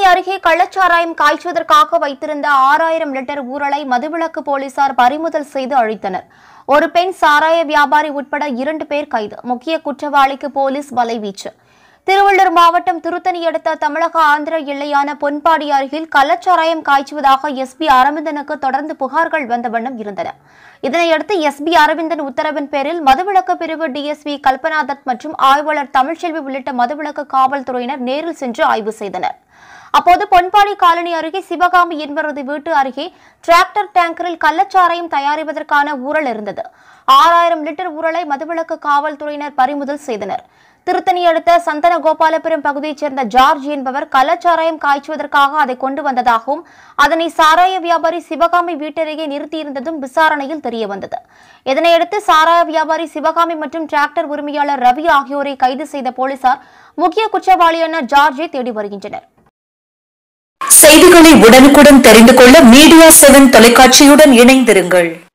அருகே கள்ளச்சாராயம் காய்ச்சுவதற்காக வைத்திருந்த ஆறாயிரம் லிட்டர் ஊரலை மதுவிலக்கு போலீசார் பறிமுதல் செய்து அழித்தனர் ஒரு பெண் சாராய வியாபாரி உட்பட இரண்டு பேர் கைது முக்கிய குற்றவாளிக்கு போலீஸ் வலைவீச்சு திருவள்ளூர் மாவட்டம் திருத்தணி அடுத்த தமிழக ஆந்திர எல்லையான பொன்பாடி அருகில் கள்ளச்சாராயம் காய்ச்சுவதாக எஸ்பி அரவிந்தனுக்கு தொடர்ந்து புகார்கள் வந்த வண்ணம் இருந்தன இதனையடுத்து எஸ்பி அரவிந்தன் உத்தரவின் பேரில் மதுவிலக்கு பிரிவு டிஎஸ்பி கல்பனா தத் மற்றும் ஆய்வாளர் தமிழ்ச்செல்வி உள்ளிட்ட மதுவிலக்கு காவல்துறையினர் நேரில் சென்று ஆய்வு செய்தனர் அப்போது பொன்பாடி காலனி அருகே சிவகாமி என்பவரது வீட்டு அருகே டிராக்டர் டேங்கரில் கள்ளச்சாராயம் தயாரிப்பதற்கான ஊரல் இருந்தது ஆறாயிரம் லிட்டர் ஊரலை மதுவிலக்கு காவல்துறையினர் பறிமுதல் செய்தனர் திருத்தணி அடுத்த சந்தன கோபாலபுரம் பகுதியைச் சேர்ந்த ஜார்ஜ் என்பவர் கள்ளச்சாராயம் காய்ச்சுவதற்காக அதை கொண்டு வந்ததாகவும் அதனை சாராய வியாபாரி சிவகாமி வீட்டருகே நிறுத்தியிருந்ததும் விசாரணையில் தெரியவந்தது இதனையடுத்து சாராய வியாபாரி சிவகாமி மற்றும் டிராக்டர் உரிமையாளர் ரவி ஆகியோரை கைது செய்த போலீசார் முக்கிய குற்றவாளியான ஜார்ஜை தேடி வருகின்றனர் செய்திகளை உடனுக்குடன் தெரிந்து கொள்ள மீடியா செவன் தொலைக்காட்சியுடன் இணைந்திருங்கள்